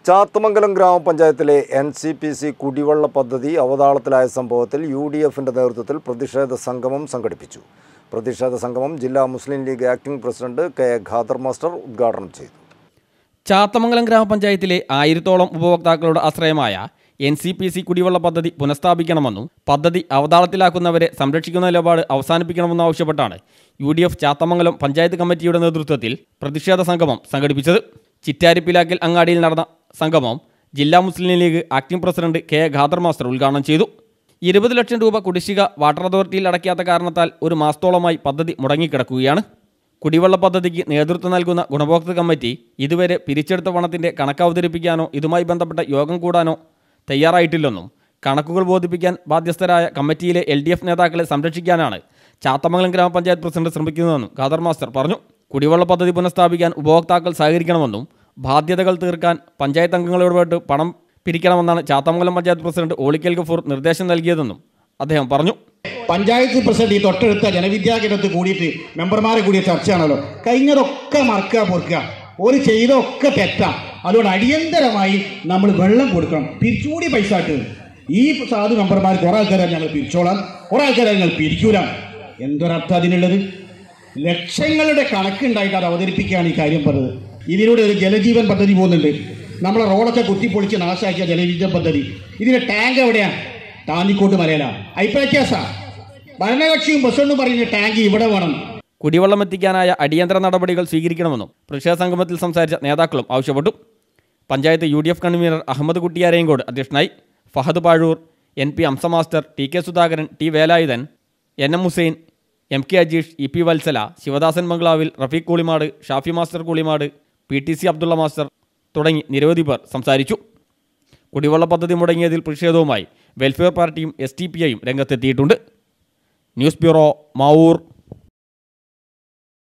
ചാത്തമംഗലം ഗ്രാമപഞ്ചായത്തിലെ N C P C കുടിവെള്ള പദ്ധതി അവതാളത്തിലായ സംഭവത്തിൽ യു ഡി എഫിൻ്റെ നേതൃത്വത്തിൽ പ്രതിഷേധ സംഗമം സംഘടിപ്പിച്ചു പ്രതിഷേധ സംഗമം ജില്ലാ Muslim League acting president K Khader master ഉദ്ഘാടനം ചെയ്തു ചാത്തമംഗലം ഗ്രാമപഞ്ചായത്തിലെ ആയിരത്തോളം ഉപഭോക്താക്കളുടെ ആശ്രയമായ എൻ സി പി സി കുടിവെള്ള പദ്ധതി പുനഃസ്ഥാപിക്കണമെന്നും പദ്ധതി അവതാളത്തിലാക്കുന്നവരെ സംരക്ഷിക്കുന്ന നിലപാട് അവസാനിപ്പിക്കണമെന്നും ആവശ്യപ്പെട്ടാണ് U D F Chathamangalam panchayat കമ്മിറ്റിയുടെ നേതൃത്വത്തിൽ പ്രതിഷേധ സംഗമം സംഘടിപ്പിച്ചത് ചിറ്റാരിപ്പിലാക്കൽ അങ്ങാടിയിൽ നടന്ന സംഗമം ജില്ലാ Muslim League acting president K Khader master ഉദ്ഘാടനം ചെയ്തു ഇരുപത് ലക്ഷം രൂപ കുടിശ്ശിക വാട്ടർ അതോറിറ്റിയിൽ അടയ്ക്കാത്ത കാരണത്താൽ ഒരു മാസത്തോളമായി പദ്ധതി മുടങ്ങിക്കിടക്കുകയാണ് കുടിവെള്ള പദ്ധതിക്ക് നേതൃത്വം നൽകുന്ന ഗുണഭോക്തൃ കമ്മിറ്റി ഇതുവരെ പിരിച്ചെടുത്ത പണത്തിന്റെ കണക്ക് അവതരിപ്പിക്കാനോ ഇതുമായി ബന്ധപ്പെട്ട യോഗം കൂടാനോ തയ്യാറായിട്ടില്ലെന്നും കണക്കുകൾ ബോധിപ്പിക്കാൻ ബാധ്യസ്ഥരായ കമ്മിറ്റിയിലെ എൽ ഡി എഫ് നേതാക്കളെ സംരക്ഷിക്കാനാണ് ചാത്തമംഗലം ഗ്രാമപഞ്ചായത്ത് പ്രസിഡന്റ് ശ്രമിക്കുന്നതെന്നും ഖാദർ മാസ്റ്റർ പറഞ്ഞു കുടിവെള്ള പദ്ധതി പുനഃസ്ഥാപിക്കാൻ ഉപഭോക്താക്കൾ സഹകരിക്കണമെന്നും ബാധ്യതകൾ തീർക്കാൻ പഞ്ചായത്ത് അംഗങ്ങളോട് പണം പിരിക്കണമെന്നാണ് ചാത്തമംഗലം പഞ്ചായത്ത് പ്രസിഡന്റ് ഓളിക്കൽ ഗഫൂർ നിർദ്ദേശം നൽകിയതെന്നും അദ്ദേഹം പറഞ്ഞു പഞ്ചായത്ത് പ്രസിഡന്റ് ഈ തൊട്ടടുത്ത ജനവിദ്യാകേന്ദ്രത്തിൽ കൂടിയിട്ട് മെമ്പർമാരെ കൂടിയ ചർച്ചയാണല്ലോ കഴിഞ്ഞതൊക്കെ മറക്കുക പൊറുക്കുക ഒരു ചെയ്തൊക്കെ തെറ്റാ അതുകൊണ്ട് അടിയന്തരമായി നമ്മൾ വെള്ളം കൊടുക്കണം പിരിച്ചുകൂടി പൈസ ഇട്ട് ഈ സാധു മെമ്പർമാർ കുറെ ആൾക്കാരെ ഞങ്ങൾ പിരിച്ചോളാം കുറെ ആൾക്കാരെ ഞങ്ങൾ പിരിക്കൂലാം എന്തൊരർത്ഥം അതിനുള്ളത് ലക്ഷങ്ങളുടെ കണക്കുണ്ടായിട്ട് അത് അവതരിപ്പിക്കുകയാണ് ഈ കാര്യം പറഞ്ഞത് ഇതിലൂടെ ഒരു ജലജീവൻ പദ്ധതി പോകുന്നുണ്ട് നമ്മളെ റോഡൊക്കെ കുത്തിപ്പൊളിച്ച് നാശാക്കിയ ജലജീവൻ പദ്ധതി ഇതിന്റെ ടാങ്ക് എവിടെയാണ് താന്നിക്കോട്ട് മലയിലാണ് അഭിപ്രായസാ ഭരണകക്ഷിയും ബസ്സെന്നും പറയുന്ന ടാങ്ക് ഇവിടെ വേണം കുടിവെള്ളം എത്തിക്കാനായ അടിയന്തര നടപടികൾ സ്വീകരിക്കണമെന്നും പ്രതിഷേധ സംഗമത്തിൽ സംസാരിച്ച നേതാക്കളും ആവശ്യപ്പെട്ടു panchayat U D F convener Ahammed കുട്ടിയാരയങ്കോട് അധ്യക്ഷനായി Fahad Pazhoor N P Amsa master T K Sudhakaran T Velayudhan N M Hussain M K Ajeesh E P Valsala Sivadasan ബംഗ്ലാവിൽ Rafeeq Koolimad Shafi master Koolimad P T C Abdulla master തുടങ്ങി നിരവധി പേർ സംസാരിച്ചു കുടിവെള്ള പദ്ധതി മുടങ്ങിയതിൽ പ്രതിഷേധവുമായി വെൽഫെയർ പാർട്ടിയും എസ് ടി പി ഐയും രംഗത്തെത്തിയിട്ടുണ്ട് ന്യൂസ് ബ്യൂറോ മാവൂർ